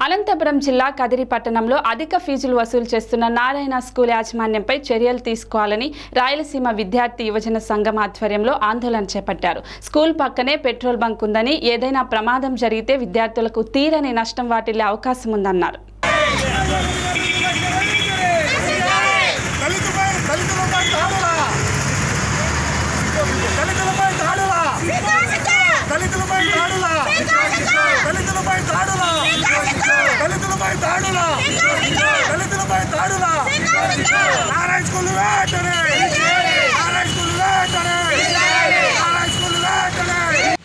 అనంతపురం జిల్లా కదిరి పట్టణంలో అధిక ఫీజులు వసూలు చేస్తున్న నారాయణ స్కూల్ యాజమాన్యంపై చర్యలు తీసుకోవాలని రాయలసీమ విద్యార్థి యువజన సంఘం ఆధ్వర్యంలో ఆందోళన చేపట్టారు స్కూల్ పక్కనే పెట్రోల్ బంక్ ఉందని ఏదైనా ప్రమాదం జరిగితే విద్యార్థులకు తీరని నష్టం వాటిల్లే అవకాశం ఉందన్నారు దళితులపై దళితులపై దాడులా దళితులపై దాడులా దళితులపై దాడులా దళితులపై దాడులా దళితులపై దాడులా దళితులపై దాడులా నారాయణ స్కూల్ వేటనే నారాయణ స్కూల్ వేటనే నారాయణ స్కూల్ వేటనే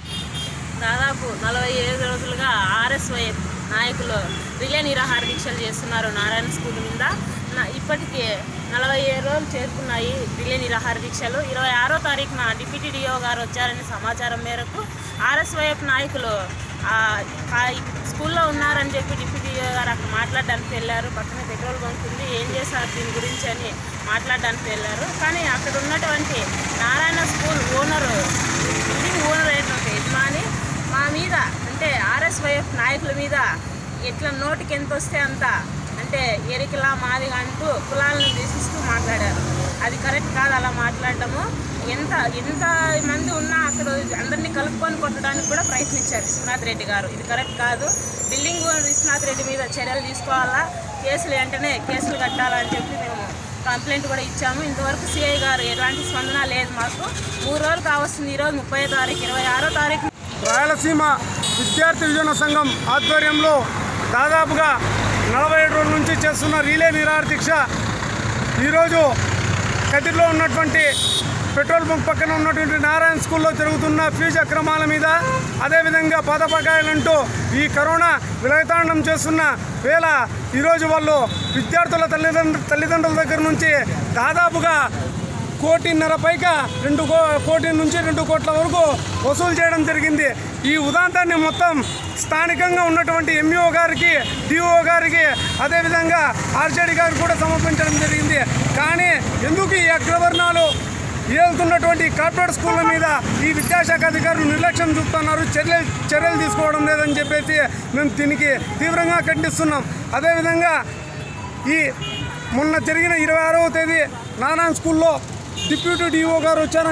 దాదాపు నలభై ఐదు రోజులుగా ఆర్ఎస్వై నాయకులు రిలే నిరాహార దీక్షలు చేస్తున్నారు నారాయణ స్కూల్ మీద నా- ఇప్పటికే నలభై ఏడు రోజులు చేరుకున్నాయి రిలే నిరాహార దీక్షలు ఇరవై ఆరో తారీఖున డిప్యూటీ డిఓ గారు వచ్చారని సమాచారం మేరకు ఆర్ఎస్వైఎఫ్ నాయకులు ఆ, ఆ స్కూల్లో ఉన్నారని చెప్పి డిప్యూటీ డిఓ గారు అక్కడ మాట్లాడడానికి వెళ్ళారు పక్కన పెట్రోల్ బంక్ ఉంది ఏం చేశారు దీని గురించి అని మాట్లాడడానికి వెళ్ళారు కానీ అక్కడ ఉన్నటువంటి Narayana school owner building owner అయినటువంటి యజమాని మా మీద అంటే ఆర్ఎస్వైఎఫ్ నాయకుల మీద ఎట్లా నోటికి ఎంత వస్తే అంత అంటే ఎరికలా మాదిగా అంటూ కులాలను దూషిస్తూ మాట్లాడారు అది కరెక్ట్ కాదు అలా మాట్లాడటము ఎంత ఎంత మంది ఉన్నా అక్కడ అందరినీ కలుపుకొని కొట్టడానికి కూడా ప్రయత్నించారు విశ్వనాథ్ రెడ్డి గారు ఇది కరెక్ట్ కాదు బిల్డింగ్ ఓనర్ విశ్వనాథ్ రెడ్డి మీద చర్యలు తీసుకోవాలా కేసులు వెంటనే కేసులు కట్టాలని చెప్పి మేము కంప్లైంట్ కూడా ఇచ్చాము ఇంతవరకు సిఐ గారు ఎలాంటి స్పందన లేదు మాకు మూడు రోజులు కావస్తుంది ఈరోజు ముప్పై తారీఖు ఇరవై ఆరో తారీఖు రాయలసీమ విద్యార్థి విజయన సంఘం ఆధ్వర్యంలో దాదాపుగా నలభై ఏడు రోజుల నుంచి చేస్తున్న రీలే నిరాహార దీక్ష ఈరోజు కదిరిలో ఉన్నటువంటి పెట్రోల్ బంక్ పక్కన ఉన్నటువంటి నారాయణ స్కూల్లో జరుగుతున్న ఫీజు అక్రమాల మీద అదేవిధంగా పదపకాయలంటూ ఈ కరోనా విలయతాండం చేస్తున్న వేళ ఈరోజు వాళ్ళు విద్యార్థుల తల్లిదండ్రుల తల్లిదండ్రుల దగ్గర నుంచి దాదాపుగా కోటిన్నర పైగా రెండు కో కోటి నుంచి రెండు కోట్ల వరకు వసూలు చేయడం జరిగింది ఈ ఉదాంతాన్ని మొత్తం స్థానికంగా ఉన్నటువంటి ఎంఈఓ గారికి డిఓ గారికి అదేవిధంగా ఆర్జేడి గారికి కూడా సమర్పించడం జరిగింది కానీ ఎందుకు ఈ అగ్రవర్ణాలు ఏలుతున్నటువంటి కార్పొరేట్ స్కూళ్ళ మీద ఈ విద్యాశాఖ అధికారులు నిర్లక్ష్యం చూపుతున్నారు చర్యలు చర్యలు తీసుకోవడం లేదని చెప్పేసి మేము దీనికి తీవ్రంగా ఖండిస్తున్నాం అదేవిధంగా ఈ మొన్న జరిగిన ఇరవై ఆరవ తేదీ నారాయణ స్కూల్లో డిప్యూటీ డిఓ గారు వచ్చారు